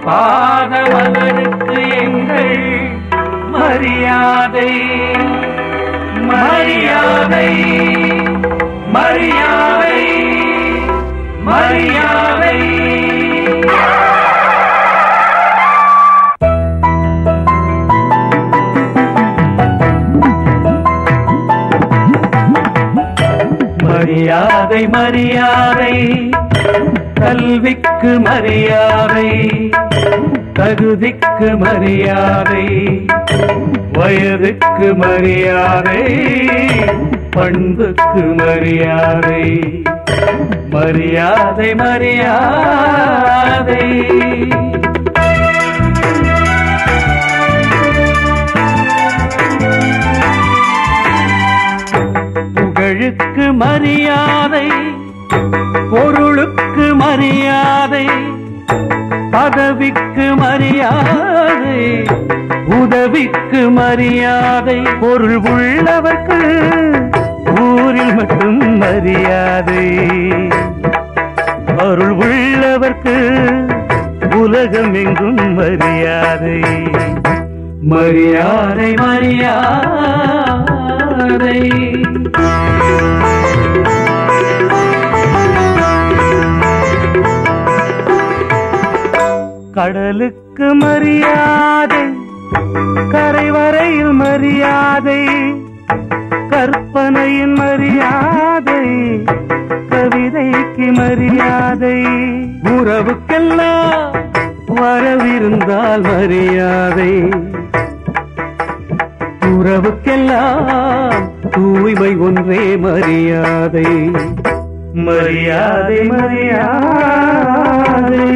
பாதமலருக்கு எங்கள் மரியாதை மரியாதை மரியாதை மரியாதை மரியாதை மரியாதை கல்விக்கு மரியாதை தகுதிக்கு மரியாதை வயதுக்கு மரியாதை பண்புக்கு மரியாதை மரியாதை மரியாதை புகழுக்கு மரியாதை பொருளுக்கு மரியாதை பதவிக்கு மரியாதை உதவிக்கு மரியாதை பொருள் உள்ளவர்க்கு ஊரில் மட்டும் மரியாதை அருள் உள்ளவர்க்கு உலகம் எங்கும் மரியாதை மரியாதை மரியாதை கடலுக்கு மரியாதை கரை வரையில் மரியாதை கற்பனையின் மரியாதை கவிதைக்கு மரியாதை உறவுக்கெல்லாம் வரவிருந்தால் மரியாதை உறவுக்கெல்லாம் தூய்மை ஒன்றே மரியாதை மரியாதை மரியாதை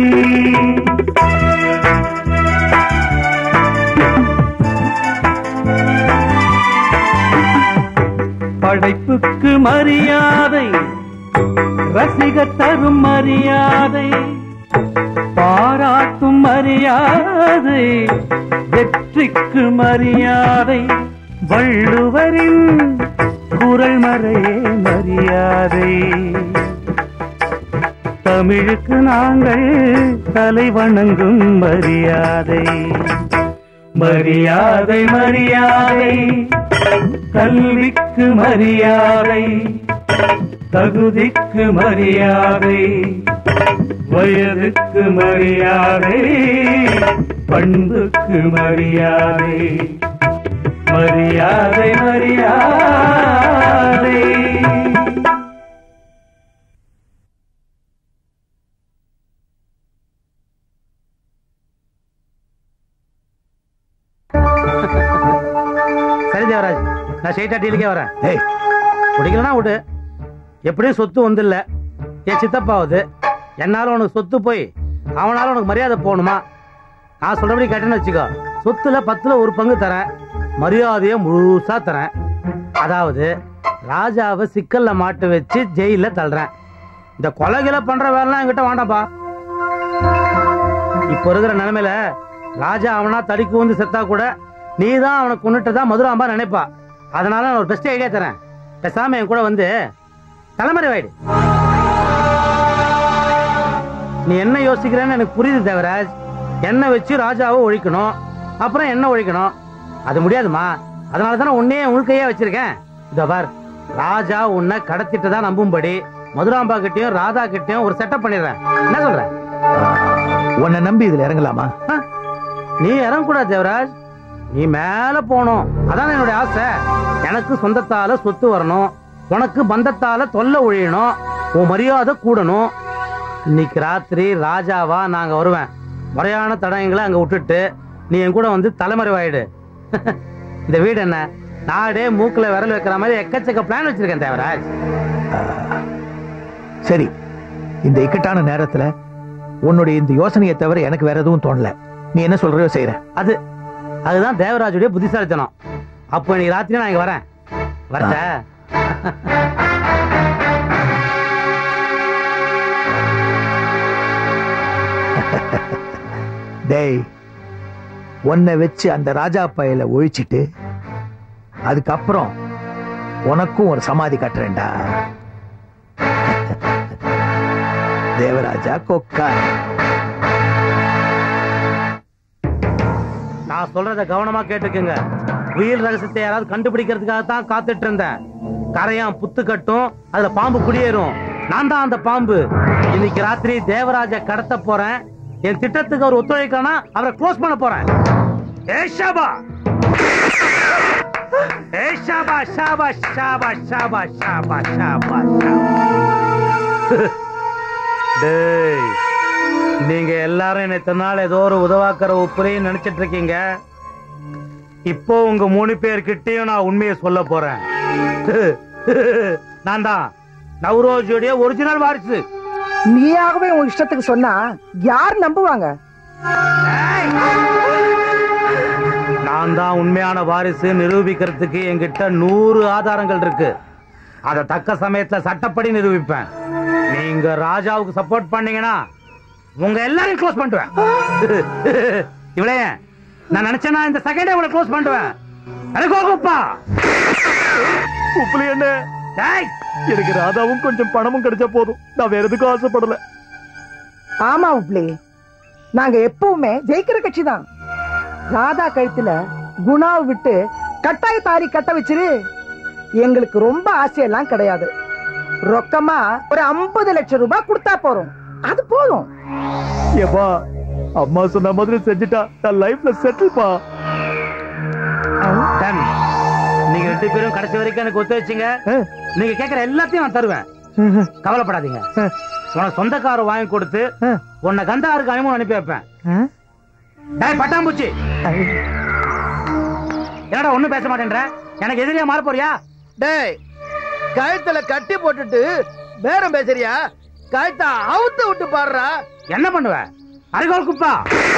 படைப்புக்கு மரியாதை ரசிக தரும் மரியாதை பாராட்டும் மரியாதை வெற்றிக்கு மரியாதை வள்ளுவரின் குரல் மறையே மரியாதை தமிழுக்கு நாங்கள் தலை வணங்கும் மரியாதை மரியாதை மரியாதை கல்விக்கு மரியாதை தகுதிக்கு மரியாதை வயதுக்கு மரியாதை பண்புக்கு மரியாதை மரியாதை மரியாதை சரி தேவராஜ் நான் ஸ்ட்ரைட்டா டீலுக்கே வரேன் ஏய் பிடிக்கலனா விடு எப்படியும் சொத்து வந்துல்ல என் சித்தப்பாவது என்னால உனக்கு சொத்து போய் அவனால உனக்கு மரியாதை போகணுமா நான் சொல்றபடி கேட்டேன்னு வச்சுக்கோ சொத்துல பத்துல ஒரு பங்கு தரேன் மரியாதையை முழுசா தரேன் அதாவது ராஜாவை சிக்கல்ல மாட்டு வச்சு ஜெயில தள்ளுறேன் இந்த கொலைகளை பண்ற வேலைலாம் என்கிட்ட வேண்டாம்ப்பா இப்போ இருக்கிற நிலைமையில ராஜா அவனா தடிக்கு வந்து செத்தா கூட நீ தான் அவனை கொண்டுட்டதா மதுராம்பா நினைப்பா அதனால நான் ஒரு பெஸ்ட் ஐடியா தரேன் பேசாம என் கூட வந்து தலைமறை வாயிடு நீ என்ன யோசிக்கிறேன்னு எனக்கு புரியுது தேவராஜ் என்ன வச்சு ராஜாவை ஒழிக்கணும் அப்புறம் என்ன ஒழிக்கணும் அது முடியாதுமா அதனால தானே உன்னையே உள்கையே வச்சிருக்கேன் இதோ பார் ராஜா உன்னை கடத்திட்டு நம்பும்படி மதுராம்பா கிட்டயும் ராதா கிட்டயும் ஒரு செட்டப் பண்ணிடுறேன் என்ன சொல்ற உன்னை நம்பி இதுல இறங்கலாமா ஆ, நீ இறங்கக்கூடாது தேவராஜ் நீ மேல போகணும் அதான் என்னுடைய ஆசை எனக்கு சொந்தத்தால சொத்து வரணும் உனக்கு பந்தத்தால தொல்லை ஒழியணும் உன் மரியாதை கூடணும் இன்னைக்கு ராத்திரி ராஜாவா நாங்க வருவேன் முறையான தடயங்களை அங்க விட்டுட்டு நீ என் கூட வந்து தலைமறைவாயிடு இந்த வீடு என்ன நாடே மூக்குல விரல் வைக்கிற மாதிரி எக்கச்சக்க பிளான் வச்சிருக்கேன் தேவராஜ் சரி இந்த இக்கட்டான நேரத்துல உன்னுடைய இந்த யோசனையை தவிர எனக்கு வேற எதுவும் தோணல நீ என்ன சொல்றியோ செய்யறேன் அது அதுதான் தேவராஜுடைய புத்திசாலித்தனம் அப்போ இன்னைக்கு ராத்திரி நான் இங்க வரேன் வரட்டா டேய் உன்னை வச்சு அந்த ராஜா பயல ஒழிச்சிட்டு அதுக்கப்புறம் உனக்கும் ஒரு சமாதி கட்டுறேன்டா தேவராஜா கொக்கா நான் சொல்றத கவனமா கேட்டுக்குங்க உயிர் ரகசியத்தை யாராவது கண்டுபிடிக்கிறதுக்காக தான் காத்துட்டு இருந்தேன் கரையான் புத்து கட்டும் அதுல பாம்பு குடியேறும் நான் தான் அந்த பாம்பு இன்னைக்கு ராத்திரி தேவராஜ கடத்த போறேன் என் திட்டத்துக்கு அவர் ஒத்துழைக்கனா அவரை க்ளோஸ் பண்ண போறேன் ஏ ஷாபா ஏ ஷாபா ஷாபா ஷாபா ஷாபா ஷாபா ஷாபா டேய் நீங்க எல்லாரும் என்னை தன்னால் ஏதோ ஒரு உதவாக்கிற உப்புரையும் நினைச்சிட்டு இருக்கீங்க இப்போ உங்க மூணு பேர்கிட்டயும் நான் உண்மையை சொல்ல போறேன் நான் தான் நவ்ரோஜியுடைய ஒரிஜினல் வாரிசு நீயாகவே உன் இஷ்டத்துக்கு சொன்னா யார் நம்புவாங்க நான் தான் உண்மையான வாரிசு நிரூபிக்கிறதுக்கு என்கிட்ட நூறு ஆதாரங்கள் இருக்கு அத தக்க சமயத்துல சட்டப்படி நிரூபிப்பேன் நீங்க ராஜாவுக்கு சப்போர்ட் பண்ணீங்கன்னா உங்க எல்லாரையும் க்ளோஸ் பண்ணுவேன் இவளே நான் நினைச்சேன்னா இந்த செகண்டே உங்களை க்ளோஸ் பண்ணுவேன் எனக்கோப்பா உப்புலி என்ன டேய் எனக்கு ராதாவும் கொஞ்சம் பணமும் கிடைச்சா போதும் நான் வேற எதுக்கும் ஆசைப்படல ஆமா உப்ளி நாங்க எப்பவுமே ஜெயிக்கிற கட்சி தான் ராதா கழுத்துல குணாவை விட்டு கட்டாய தாரி கட்ட வச்சிரு எங்களுக்கு ரொம்ப ஆசையெல்லாம் கிடையாது ரொக்கமா ஒரு 50 லட்சம் ரூபாய் கொடுத்தா போறோம் அது போதும் ஏப்பா அம்மா சொன்ன மாதிரி செஞ்சுட்டா நான் லைஃப்ல செட்டில்பா டன் நீங்க ரெண்டு பேரும் கடைசி வரைக்கும் எனக்கு ஒத்து வச்சீங்க நீங்க கேக்குற எல்லாத்தையும் நான் தருவேன் கவலைப்படாதீங்க உனக்கு சொந்த கார் வாங்கி கொடுத்து உன்னை கந்தாருக்கு அனுமதி அனுப்பி வைப்பேன் டேய் பட்டாம்பூச்சி என்னடா ஒண்ணும் பேச மாட்டேன்ற எனக்கு எதிரியா மாற போறியா டேய் கழுத்துல கட்டி போட்டுட்டு பேரம் பேசுறியா கழுத்தை அவுத்து விட்டு பாடுறா என்ன பண்ணுவ அருகோல் குப்பா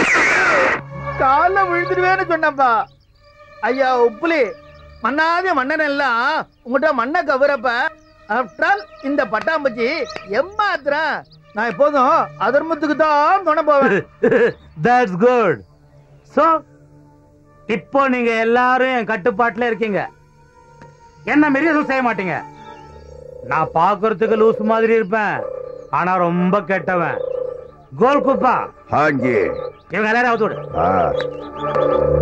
கால விழுந்துடுவேன்னு சொன்னப்பா ஐயா உப்புலி மண்ணாத மன்னன் எல்லாம் உங்ககிட்ட மண்ணை கவரப்ப ஆஃப்டர் இந்த பட்டாம்பூச்சி எம்மாத்திரம் நான் எப்போதும் அதர்மத்துக்கு தான் துணை போவேன் தட்ஸ் குட் சோ இப்போ நீங்க எல்லாரும் என் கட்டுப்பாட்டுல இருக்கீங்க என்ன மாரி எதுவும் செய்ய மாட்டீங்க நான் பாக்குறதுக்கு லூஸ் மாதிரி இருப்பேன் ஆனா ரொம்ப கெட்டவன் கோல் குப்பா हाँ जी இவங்க எல்லாரும் அவுத்து விடு हाँ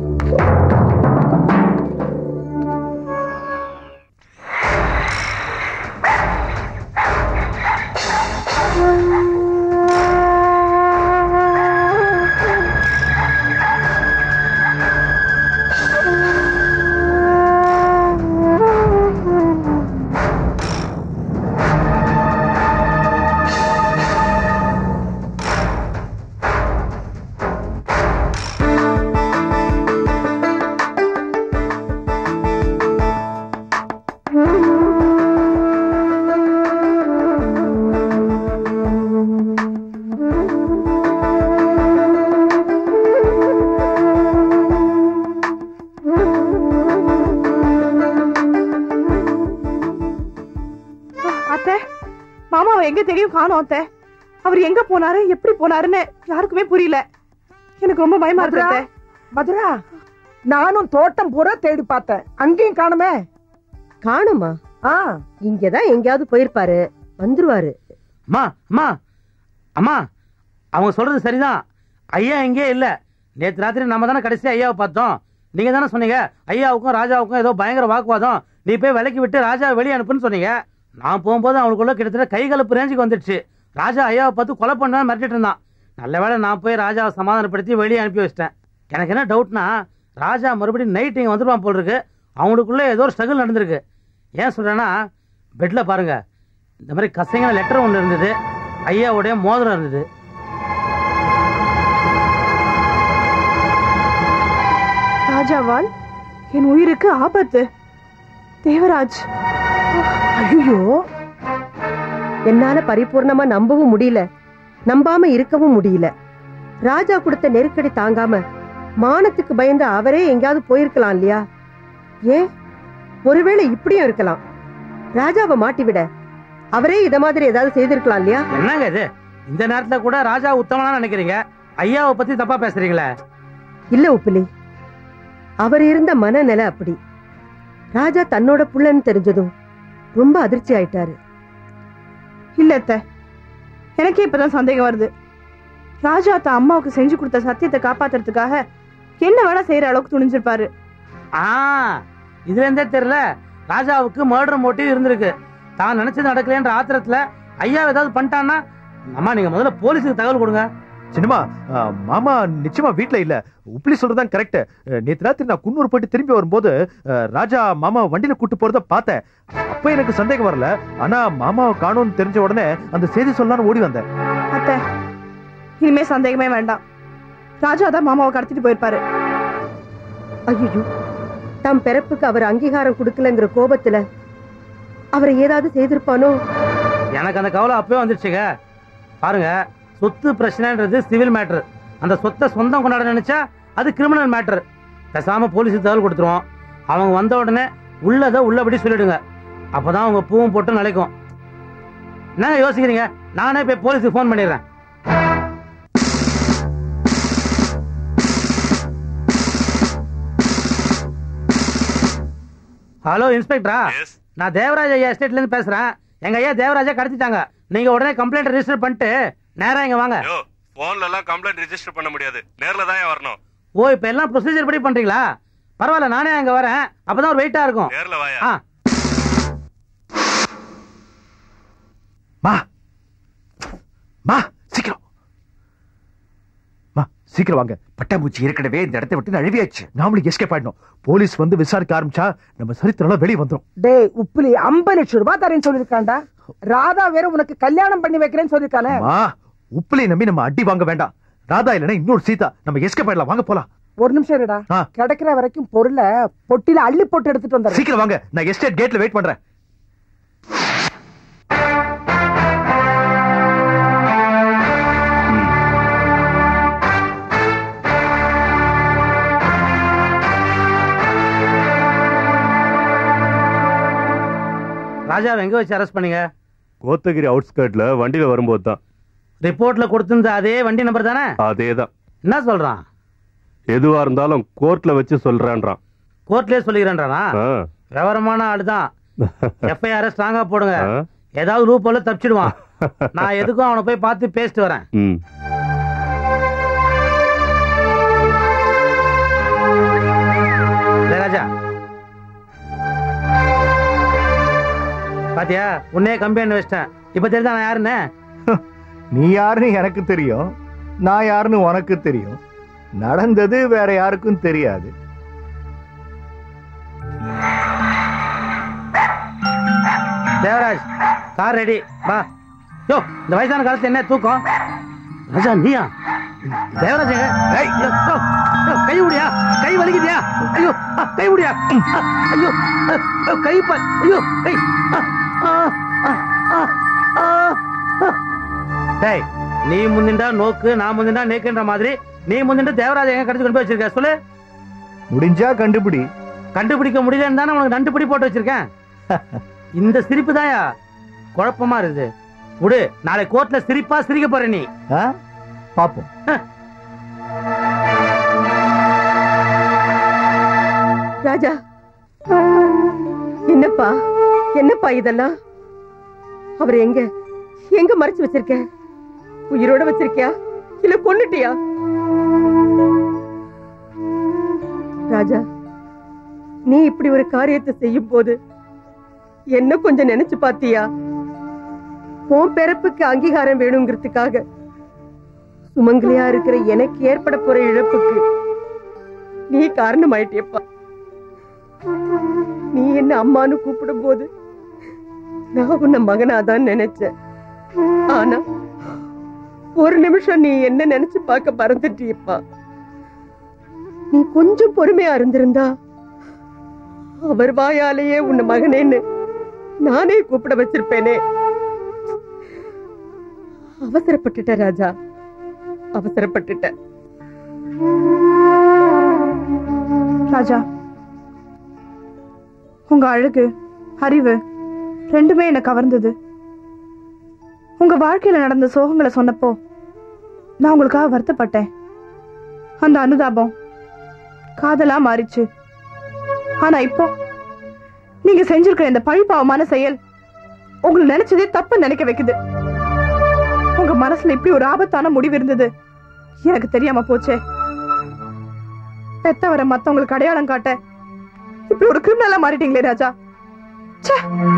அத்தை மாமாவை எங்க தெரியும் காணோம் அத்தை அவர் எங்க போனாரு எப்படி போனாருன்னு யாருக்குமே புரியல எனக்கு ரொம்ப பயமா இருக்கு மதுரா அத்தை மதுரா நானும் தோட்டம் பூரா தேடி பார்த்தேன் அங்கேயும் காணுமே காணுமா ஆ இங்கதான் எங்கேயாவது போயிருப்பாரு வந்துருவாரு அம்மா அம்மா அம்மா அவங்க சொல்றது சரிதான் ஐயா எங்கே இல்ல நேத்து ராத்திரி நம்ம தானே கடைசி ஐயாவை பார்த்தோம் நீங்க தானே சொன்னீங்க ஐயாவுக்கும் ராஜாவுக்கும் ஏதோ பயங்கர வாக்குவாதம் நீ போய் விலைக்கு விட்டு ராஜா வெளியே அனுப்புன்னு சொன்னீங்க நான் போகும்போது அவனுக்குள்ள கிட்டத்தட்ட கை கலப்பு ரேஞ்சுக்கு வந்துடுச்சு ராஜா ஐயாவை பார்த்து கொலை பண்ண மிரட்டிட்டு இருந்தான் நல்ல வேளை நான் போய் ராஜாவை சமாதானப்படுத்தி வெளியே அனுப்பி வச்சிட்டேன் எனக்கு என்ன டவுட்னா ராஜா மறுபடியும் நைட் இங்கே வந்துடுவான் போல் இருக்கு அவனுக்குள்ள ஏதோ ஒரு ஸ்ட்ரகிள் நடந்திருக்கு ஏன் சொல்றேன்னா பெட்ல பாருங்க இந்த மாதிரி கசைங்க லெட்டர் ஒன்று இருந்தது ஐயாவுடைய மோதிரம் இருந்தது ராஜாவால் என் உயிருக்கு ஆபத்து தேவராஜ் ஐயோ என்னால பரிபூர்ணமா நம்பவும் முடியல நம்பாம இருக்கவும் முடியல ராஜா கொடுத்த நெருக்கடி தாங்காம மானத்துக்கு பயந்து அவரே எங்கேயாவது போயிருக்கலாம் இல்லையா ஏன் ஒருவேளை இப்படியும் இருக்கலாம் ராஜாவை மாட்டி விட அவரே இத மாதிரி ஏதாவது செய்திருக்கலாம் இல்லையா என்னங்க இது இந்த நேரத்துல கூட ராஜா உத்தமனா நினைக்கிறீங்க ஐயாவை பத்தி தப்பா பேசுறீங்களே இல்ல உப்பிலி அவர் இருந்த மனநிலை அப்படி ராஜா தன்னோட புள்ளன்னு தெரிஞ்சதும் ரொம்ப அதிர்ச்சி ஆயிட்டாரு இல்ல அத்தை எனக்கே இப்பதான் சந்தேகம் வருது ராஜா தன் அம்மாவுக்கு செஞ்சு கொடுத்த சத்தியத்தை காப்பாத்துறதுக்காக என்ன வேணா செய்யற அளவுக்கு துணிஞ்சிருப்பாரு ஆ இதுல இருந்தே தெரியல ராஜாவுக்கு மர்டர் மோட்டிவ் இருந்திருக்கு தான் நினைச்சது நடக்கலன்ற ஆத்திரத்துல ஐயா ஏதாவது பண்ணிட்டான்னா அம்மா நீங்க முதல்ல போலீஸுக்கு தகவல் கொடுங்க சின்னமா அஹ், மாமா நிச்சயமா வீட்ல இல்ல உப்ளி சொல்றதுதான் கரெக்ட் நேத்து ராத்திரி நான் குன்னூர் போயிட்டு திரும்பி வரும்போது அஹ், ராஜா மாமா வண்டியில கூட்டு போறத பார்த்தேன் அப்ப எனக்கு சந்தேகம் வரல ஆனா மாமாவை காணோம்னு தெரிஞ்ச உடனே அந்த செய்தி சொல்லலாம்னு ஓடி வந்தேன் அத்தை இனிமே சந்தேகமே வேண்டாம் ராஜா தான் மாமாவை கடத்திட்டு போயிருப்பாரு ஐயோ தம் பிறப்புக்கு அவர் அங்கீகாரம் கொடுக்கலங்கிற கோபத்துல அவரை ஏதாவது செய்திருப்பானோ எனக்கு அந்த கவலை அப்பவே வந்துருச்சுங்க பாருங்க சொத்து பிரச்சனைன்றது சிவில் மேட்டர் அந்த சொத்தை சொந்தம் கொண்டாட நினைச்சா அது கிரிமினல் மேட்டர் பேசாம போலீஸுக்கு தகவல் கொடுத்துருவோம் அவங்க வந்த உடனே உள்ளதை உள்ளபடி சொல்லிடுங்க அப்பதான் அவங்க பூவும் போட்டு நிலைக்கும் என்ன யோசிக்கிறீங்க நானே போய் போலீஸுக்கு ஃபோன் பண்ணிடுறேன் ஹலோ இன்ஸ்பெக்டரா நான் தேவராஜ் ஐயா எஸ்டேட்ல இருந்து பேசுறேன் எங்க ஐயா தேவராஜா கடத்திட்டாங்க நீங்க உடனே கம்ப்ளைண்ட் ரெஜிஸ்டர் பண்ணிட்டு நேரா இங்க வாங்க யோ போன்ல எல்லாம் கம்ப்ளைண்ட் ரெஜிஸ்டர் பண்ண முடியாது நேர்ல தான் வரணும் ஓ இப்ப எல்லாம் ப்ரொசீஜர் படி பண்றீங்களா பரவாயில்ல நானே அங்க வரேன் அப்பதான் ஒரு வெயிட்டா இருக்கும் நேர்ல வாயா ஆ மா மா சீக்கிரம் மா சீக்கிரம் வாங்க பட்டாம்பூச்சி ஏற்கனவே இந்த இடத்தை விட்டு நழுவியாச்சு நாமளும் எஸ்கேப் ஆயிடணும் போலீஸ் வந்து விசாரிக்க ஆரம்பிச்சா நம்ம சரித்திரம் வெளியே வந்துரும் டேய் உப்புலி ஐம்பது லட்சம் ரூபாய் தரேன்னு சொல்லிருக்காண்டா ராதா வேற உனக்கு கல்யாணம் பண்ணி வைக்கிறேன்னு சொல்லிருக்கானே மா உப்புலி நம்பி நம்ம அடி வாங்க வேண்டாம் ராதா இல்லைன்னா இன்னொரு சீதா நம்ம எஸ்கேப் ஆயிடலாம் வாங்க போலாம் ஒரு நிமிஷம் இருடா ஆ. கிடைக்கிற வரைக்கும் பொருளை பொட்டில அள்ளி போட்டு எடுத்துட்டு வந்துடுறேன் சீக்கிரம் வாங்க நான் எஸ்டேட் கேட்ல வெயிட் பண்றேன் ராஜாவை எங்க வச்சு அரெஸ்ட் பண்ணீங்க கோத்தகிரி அவுட்ஸ்கர்ட்ல வண்டியில வரும்போது தான் ரிப்போர்ட்ல கொடுத்திருந்த அதே வண்டி நம்பர் தானே அதேதான் என்ன சொல்றான் எதுவா இருந்தாலும் கோர்ட்ல வச்சு சொல்றான்றான் கோர்ட்லயே சொல்லிக்கிறேன்றானா ஆ. விவரமான ஆளுதான் எஃப்ஐஆர் ஸ்ட்ராங்கா போடுங்க ஆ. ஏதாவது ரூப் போல தப்பிச்சிடுவான் நான் எதுக்கும் அவனை போய் பார்த்து பேசிட்டு வரேன் ம் டேய் ராஜா பாத்தியா உன்னே கம்பெனி வச்சிட்டேன் இப்ப தெரியுதா நான் யாருன்னு நீ யாருன்னு எனக்கு தெரியும் நான் யாருன்னு உனக்கு தெரியும் நடந்தது வேற யாருக்கும் தெரியாது தேவராஜ் கார் ரெடி வா யோ இந்த வயசான காலத்துல என்ன தூக்கம் ராஜா நீயா தேவராஜ் எங்க? ஏய், யோ, யோ, யோ, கை விடியா கை வலிக்குதியா ஐயோ ஆ, கை விடியா ஆ, ஐயோ ஆ, ஆ, கை ப ஐயோ கை ஆ, ஆ, ஆ, ஆ, ஆ, ஆ. டேய் நீ முந்திண்டா நோக்கு நான் முந்திண்டா நேக்குன்ற மாதிரி நீ முந்திண்டு தேவராஜ் எங்க கடிச்சு கொண்டு போய் வச்சிருக்க சொல்லு முடிஞ்சா கண்டுபிடி கண்டுபிடிக்க முடியலன்னு தானே உனக்கு நண்டு பிடி போட்டு வச்சிருக்கேன் இந்த சிரிப்பு தாயா குழப்பமா இருக்குது விடு நாளை கோர்ட்ல சிரிப்பா சிரிக்க போற நீ ஆ? பாப்போம் ராஜா என்னப்பா என்னப்பா இதெல்லாம் அவர் எங்க எங்க மறைச்சு வச்சிருக்க உயிரோட வச்சிருக்கியா இல்ல கொன்னுட்டியா ராஜா நீ இப்படி ஒரு காரியத்தை செய்யும் போது என்ன கொஞ்சம் நினைச்சு பாத்தியா உன் பிறப்புக்கு அங்கீகாரம் வேணுங்கிறதுக்காக சுமங்கலியா இருக்கிற எனக்கு ஏற்பட போற இழப்புக்கு நீ காரணமாயிட்டியப்பா நீ என்ன அம்மான்னு கூப்பிடும் போது நான் உன்னை மகனாதான் நினைச்சேன் ஆனா ஒரு நிமிஷம் நீ என்ன நினைச்சு பார்க்க மறந்துட்டியப்பா நீ கொஞ்சம் பொறுமையா இருந்திருந்தா அவர் வாயாலேயே உன்னை மகனேன்னு நானே கூப்பிட வச்சிருப்பேனே அவசரப்பட்டுட்ட ராஜா அவசரப்பட்டுட்ட ராஜா உங்க அழகு அறிவு ரெண்டுமே என்ன கவர்ந்தது உங்க வாழ்க்கையில நடந்த சோகங்களை சொன்னப்போ நான் உங்களுக்காக வருத்தப்பட்டேன் அந்த அனுதாபம் காதலா மாறிச்சு ஆனா இப்போ நீங்க செஞ்சிருக்கிற இந்த பழிப்பாவமான செயல் உங்களை நினைச்சதே தப்பு நினைக்க வைக்குது உங்க மனசுல இப்படி ஒரு ஆபத்தான முடிவு இருந்தது எனக்கு தெரியாம போச்சே பெத்தவரை மத்தவங்களுக்கு அடையாளம் காட்ட இப்படி ஒரு கிரிமினலா மாறிட்டீங்களே ராஜா ச்சே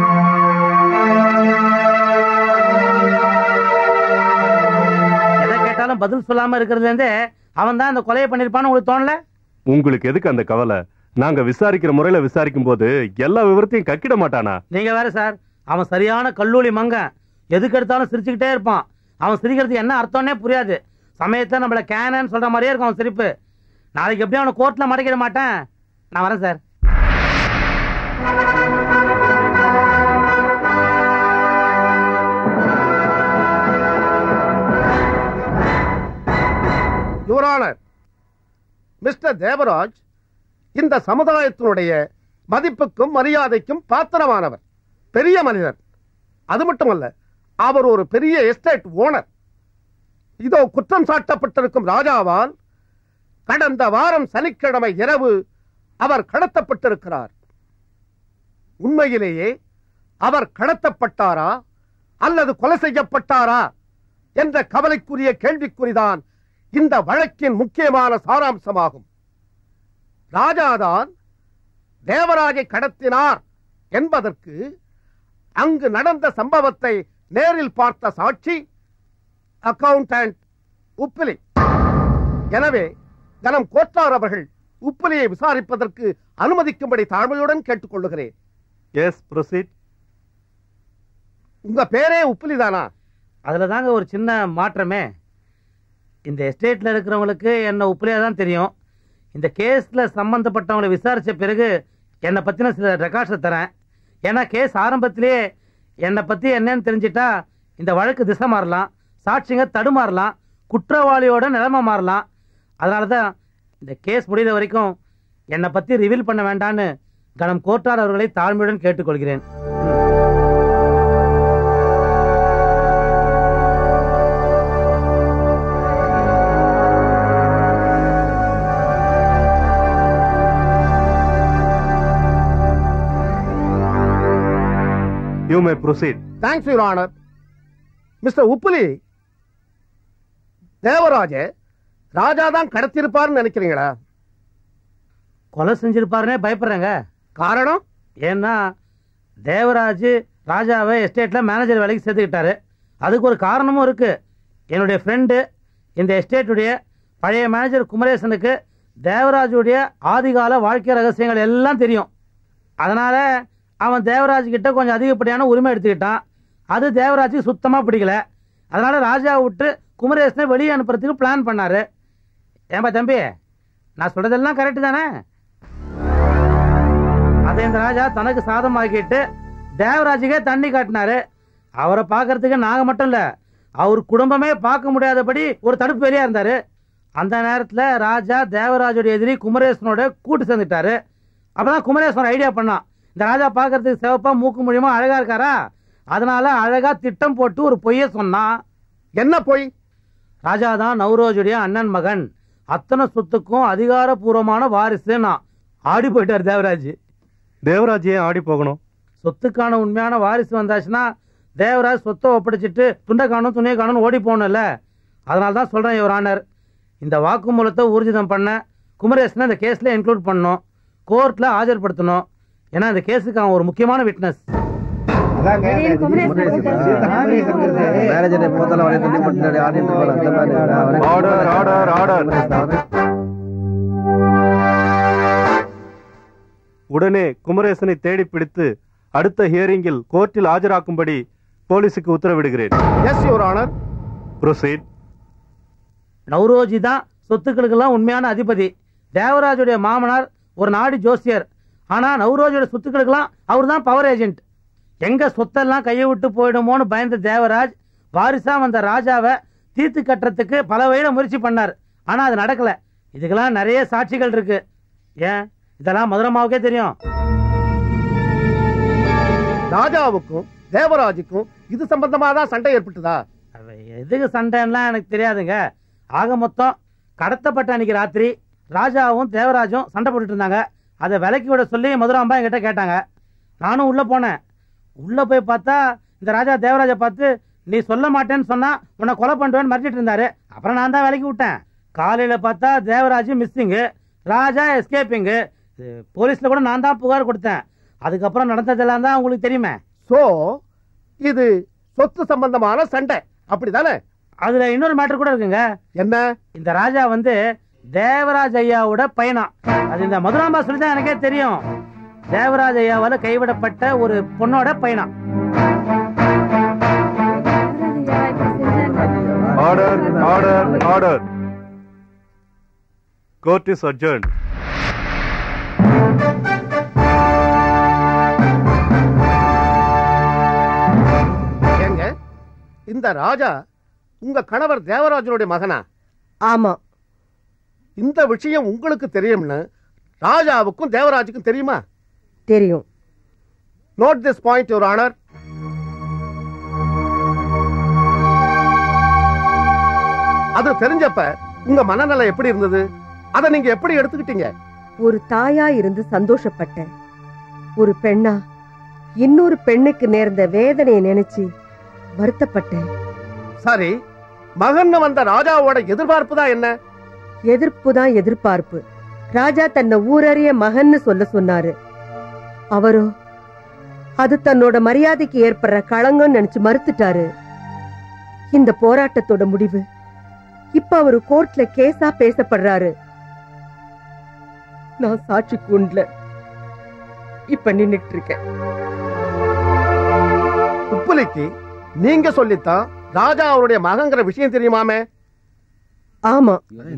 எதை கேட்டாலும் பதில் சொல்லாம இருக்கிறதுல இருந்தே அவன் தான் இந்த கொலையை பண்ணிருப்பான்னு உங்களுக்கு தோணல உங்களுக்கு எதுக்கு அந்த கவலை நாங்க விசாரிக்கிற முறையில விசாரிக்கும் போது எல்லா விவரத்தையும் கக்கிட மாட்டானா நீங்க வேற சார் அவன் சரியான கல்லூலி மங்கன் எதுக்கு எடுத்தாலும் சிரிச்சுக்கிட்டே இருப்பான் அவன் சிரிக்கிறது என்ன அர்த்தம்னே புரியாது சமயத்துல நம்மள கேனன்னு சொல்ற மாதிரியே இருக்கும் அவன் சிரிப்பு நாளைக்கு எப்படியும் அவனை கோர்ட்ல மறைக்கிட மாட்டேன் நான் வரேன் சார் யுவரானர் மிஸ்டர் தேவராஜ் இந்த சமுதாயத்தினுடைய மதிப்புக்கும் மரியாதைக்கும் பாத்திரமானவர் பெரிய மனிதர் அது மட்டுமல்ல அவர் ஒரு பெரிய எஸ்டேட் ஓனர் இதோ குற்றம் சாட்டப்பட்டிருக்கும் ராஜாவால் கடந்த வாரம் சனிக்கிழமை இரவு அவர் கடத்தப்பட்டிருக்கிறார் உண்மையிலேயே அவர் கடத்தப்பட்டாரா அல்லது கொலை செய்யப்பட்டாரா என்ற கவலைக்குரிய கேள்விக்குறிதான் இந்த வழக்கின் முக்கியமான சாராம்சமாகும் ராஜாதான் தேவராஜை கடத்தினார் என்பதற்கு அங்கு நடந்த சம்பவத்தை நேரில் பார்த்த சாட்சி அக்கவுண்டன்ட் உப்பிலி எனவே கனம் கோட்டார் அவர்கள் உப்பிலியை விசாரிப்பதற்கு அனுமதிக்கும்படி தாழ்மையுடன் கேட்டுக்கொள்ளுகிறேன் எஸ் ப்ரொசீட் உங்க பேரே உப்பிலி தானா அதுல தாங்க ஒரு சின்ன மாற்றமே இந்த எஸ்டேட்ல இருக்கிறவங்களுக்கு என்ன உப்புலையா தான் தெரியும் இந்த கேஸ்ல சம்பந்தப்பட்டவங்களை விசாரிச்ச பிறகு என்னை பத்தின சில ரெக்கார்ட்ஸை தரேன் ஏன்னா கேஸ் ஆரம்பத்திலேயே என்னை பத்தி என்னன்னு தெரிஞ்சிட்டா இந்த வழக்கு திசை மாறலாம் சாட்சிங்க தடுமாறலாம் குற்றவாளியோட நிலைமை மாறலாம் அதனால தான் இந்த கேஸ் முடிகிற வரைக்கும் என்னை பத்தி ரிவீல் பண்ண வேண்டான்னு கணம் கோட்டார் அவர்களை தாழ்மையுடன் கேட்டுக்கொள்கிறேன் you may proceed thanks your honour mister Uppuli Devaraja Raja தான் கடத்திருப்பார்னு நினைக்கிறீங்களா கொலை செஞ்சிருப்பாருன்னே பயப்படுறேங்க காரணம் ஏன்னா தேவராஜ் ராஜாவை எஸ்டேட்ல மேனேஜர் வேலைக்கு சேர்த்துக்கிட்டாரு அதுக்கு ஒரு காரணமும் இருக்கு என்னுடைய ஃப்ரெண்டு இந்த எஸ்டேட்டுடைய பழைய மேனேஜர் குமரேசனுக்கு தேவராஜுடைய ஆதிகால வாழ்க்கை ரகசியங்கள் எல்லாம் தெரியும் அதனால அவன் தேவராஜ் கிட்ட கொஞ்சம் அதிகப்படியான உரிமை எடுத்துக்கிட்டான் அது தேவராஜுக்கு சுத்தமா பிடிக்கல அதனால ராஜாவை விட்டு குமரேசனை வெளியே அனுப்புறதுக்கு பிளான் பண்ணாரு ஏன்பா தம்பி நான் சொல்றதெல்லாம் கரெக்ட் தானே அதை இந்த ராஜா தனக்கு சாதமாக்கிட்டு தேவராஜுக்கே தண்ணி காட்டினாரு அவரை பார்க்கறதுக்கு நாங்க மட்டும் இல்ல அவர் குடும்பமே பார்க்க முடியாதபடி ஒரு தடுப்பு வேலையா இருந்தாரு அந்த நேரத்துல ராஜா தேவராஜுடைய எதிரி குமரேசனோட கூட்டு சேர்ந்துட்டாரு அப்பதான் குமரேசன் ஐடியா பண்ணான் இந்த ராஜா பார்க்கறதுக்கு சிவப்பா மூக்கு மூலியமா அழகா இருக்காரா அதனால அழகா திட்டம் போட்டு ஒரு பொய்ய சொன்னான் என்ன பொய் ராஜா தான் நவரோஜுடைய அண்ணன் மகன் அத்தனை சொத்துக்கும் அதிகாரப்பூர்வமான வாரிசுன்னா ஆடி போயிட்டார் தேவராஜ் தேவராஜ் ஏன் ஆடி போகணும் சொத்துக்கான உண்மையான வாரிசு வந்தாச்சுன்னா தேவராஜ் சொத்தை ஒப்படைச்சிட்டு துண்டை காணும் துணியை காணும் ஓடி போகணும்ல அதனால தான் சொல்றேன் இவர் ஆனர் இந்த வாக்குமூலத்தை ஊர்ஜிதம் பண்ண குமரேசனை இந்த கேஸ்ல இன்க்ளூட் பண்ணணும் கோர்ட்ல ஆஜர்படுத்தணும் ஏன்னா இந்த கேஸுக்கு அவன் ஒரு முக்கியமான விட்னஸ் ஆர்டர் ஆர்டர் ஆர்டர் உடனே குமரேசனை தேடி பிடித்து அடுத்த ஹியரிங்கில் கோர்ட்டில் ஆஜராக்கும்படி போலீசுக்கு உத்தரவிடுகிறேன் yes your honour proceed Naoroji தான் சொத்துக்களுக்கெல்லாம் உண்மையான அதிபதி தேவராஜுடைய மாமனார் ஒரு நாடி ஜோசியர் ஆனா நவ்ரோஜோட சொத்துக்களுக்கெல்லாம் அவர் தான் பவர் ஏஜென்ட் எங்க சொத்தெல்லாம் கையை விட்டு போயிடுமோன்னு பயந்த தேவராஜ் வாரிசா வந்த ராஜாவை தீர்த்து கட்டுறதுக்கு பல வழியில முயற்சி பண்ணார் ஆனா அது நடக்கல இதுக்கெல்லாம் நிறைய சாட்சிகள் இருக்கு ஏன் இதெல்லாம் மதுரமாவுக்கே தெரியும் ராஜாவுக்கும் தேவராஜுக்கும் இது சம்பந்தமா தான் சண்டை ஏற்பட்டுதா அவ எதுக்கு சண்டைலாம் எனக்கு தெரியாதுங்க ஆக மொத்தம் கடத்தப்பட்ட அன்னைக்கு ராத்திரி ராஜாவும் தேவராஜும் சண்டை போட்டுட்டு இருந்தாங்க அதை விலைக்கு விட சொல்லி மதுராம்பா என்கிட்ட கேட்டாங்க நானும் உள்ள போனேன் உள்ள போய் பார்த்தா இந்த ராஜா தேவராஜை பார்த்து நீ சொல்ல மாட்டேன்னு சொன்னா உன்னை கொலை பண்ணுவேன்னு மறைச்சிட்டு இருந்தாரு அப்புறம் நான் தான் விலைக்கு விட்டேன் காலையில பார்த்தா தேவராஜ் மிஸ்ஸிங்கு ராஜா எஸ்கேப்பிங்கு போலீஸ்ல கூட நான் தான் புகார் கொடுத்தேன் அதுக்கப்புறம் நடந்ததெல்லாம் தான் உங்களுக்கு தெரியுமே சோ இது சொத்து சம்பந்தமான சண்டை அப்படிதானே அதுல இன்னொரு மேட்டர் கூட இருக்குங்க என்ன இந்த ராஜா வந்து தேவராஜ் ஐயாவோட பையனா அது இந்த மதுராம்பா சொல்லி தான் எனக்கே தெரியும் தேவராஜ் ஐயாவால கைவிடப்பட்ட ஒரு பொண்ணோட பையனா order order order court is adjourn ஏங்க இந்த ராஜா உங்க கணவர் தேவராஜனுடைய மகனா ஆமா இந்த விஷயம் உங்களுக்கு தெரியும்னு ராஜாவுக்கும் தேவராஜுக்கும் தெரியுமா தெரியும் note this point your honour அது தெரிஞ்சப்ப உங்க மனநிலை எப்படி இருந்தது அதை நீங்க எப்படி எடுத்துக்கிட்டீங்க ஒரு தாயா இருந்து சந்தோஷப்பட்டேன் ஒரு பெண்ணா இன்னொரு பெண்ணுக்கு நேர்ந்த வேதனையை நினைச்சு வருத்தப்பட்டேன் சரி மகன் வந்த ராஜாவோட எதிர்பார்ப்பு தான் என்ன எதிர்ப்பு தான் எதிர்பார்ப்பு ராஜா தன்னை ஊரறிய மகன்னு சொல்ல சொன்னாரு அவரோ அது தன்னோட மரியாதைக்கு ஏற்படுற களங்கம்னு நினைச்சு மறுத்துட்டாரு இந்த போராட்டத்தோட முடிவு இப்ப அவரு கோர்ட்ல கேஸா பேசப்படுறாரு நான் சாட்சி கூண்டுல இப்ப நின்னுட்டு இருக்கேன் உப்புலிக்கு நீங்க சொல்லித்தான் ராஜா அவருடைய மகங்கிற விஷயம் தெரியுமாமே ஆமா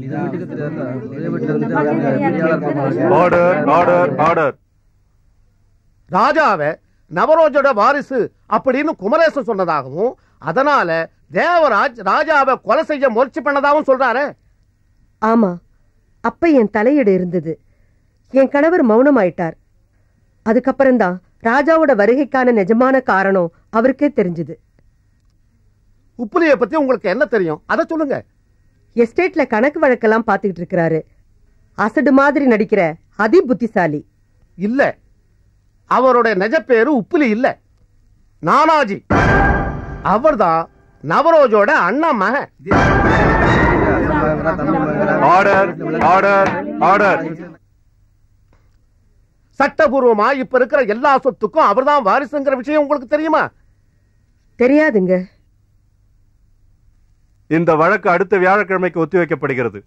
ஆர்டர் ஆர்டர் ஆர்டர் ராஜாவை நவரோஜோட வாரிசு அப்படின்னு குமரேசன் சொன்னதாகவும் அதனால தேவராஜ் ராஜாவை கொலை செய்ய முயற்சி பண்ணதாகவும் சொல்றாரு ஆமா அப்ப என் தலையீடு இருந்தது என் கணவர் மௌனமாயிட்டார் அதுக்கப்புறம்தான் ராஜாவோட வருகைக்கான நிஜமான காரணம் அவருக்கே தெரிஞ்சது உப்புலிய பத்தி உங்களுக்கு என்ன தெரியும் அதை சொல்லுங்க எஸ்டேட்ல கணக்கு வழக்கெல்லாம் பாத்துக்கிட்டு இருக்கிறாரு அசடு மாதிரி நடிக்கிற அதி புத்திசாலி இல்ல அவருடைய நிஜ பேரு உப்புலி இல்ல நானாஜி அவர்தான் நவரோஜோட அண்ணா மகன் ஆர்டர் ஆர்டர் ஆர்டர் சட்டபூர்வமா இப்ப இருக்கிற எல்லா சொத்துக்கும் அவர்தான் வாரிசுங்கிற விஷயம் உங்களுக்கு தெரியுமா தெரியாதுங்க இந்த வழக்கு அடுத்த வியாழக்கிழமைக்கு ஒத்திவைக்கப்படுகிறது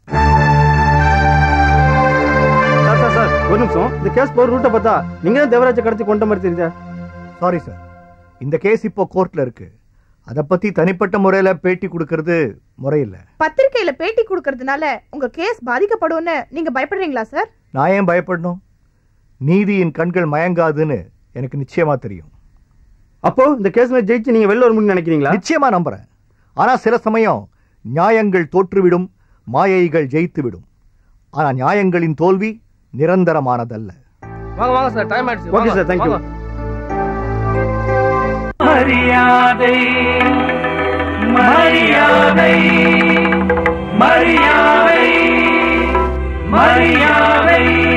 சார் சார் சார் ஒரு நிமிஷம் இந்த கேஸ் போற ரூட்டை பார்த்தா நீங்க தான் தேவராஜ கடத்தி கொண்ட மாதிரி தெரிஞ்சா சாரி சார் இந்த கேஸ் இப்போ கோர்ட்ல இருக்கு அதை பத்தி தனிப்பட்ட முறையில பேட்டி கொடுக்கறது முறையில்ல பத்திரிக்கையில பேட்டி கொடுக்கறதுனால உங்க கேஸ் பாதிக்கப்படும்னு நீங்க பயப்படுறீங்களா சார் நான் ஏன் பயப்படணும் நீதியின் கண்கள் மயங்காதுன்னு எனக்கு நிச்சயமா தெரியும் அப்போ இந்த கேஸ்ல ஜெயிச்சு நீங்க வெளில வர முடியும்னு நினைக்கிறீங்களா நிச்சயமா நம்புறேன் ஆனா சில சமயம் நியாயங்கள் தோற்றுவிடும் மாயைகள் ஜெயித்துவிடும் ஆனா நியாயங்களின் தோல்வி நிரந்தரமானதல்ல வாங்க வாங்க சார் டைம் ஆயிடுச்சு ஓகே சார் தேங்க்யூ மரியாதை மரியாதை மரியாதை மரியாதை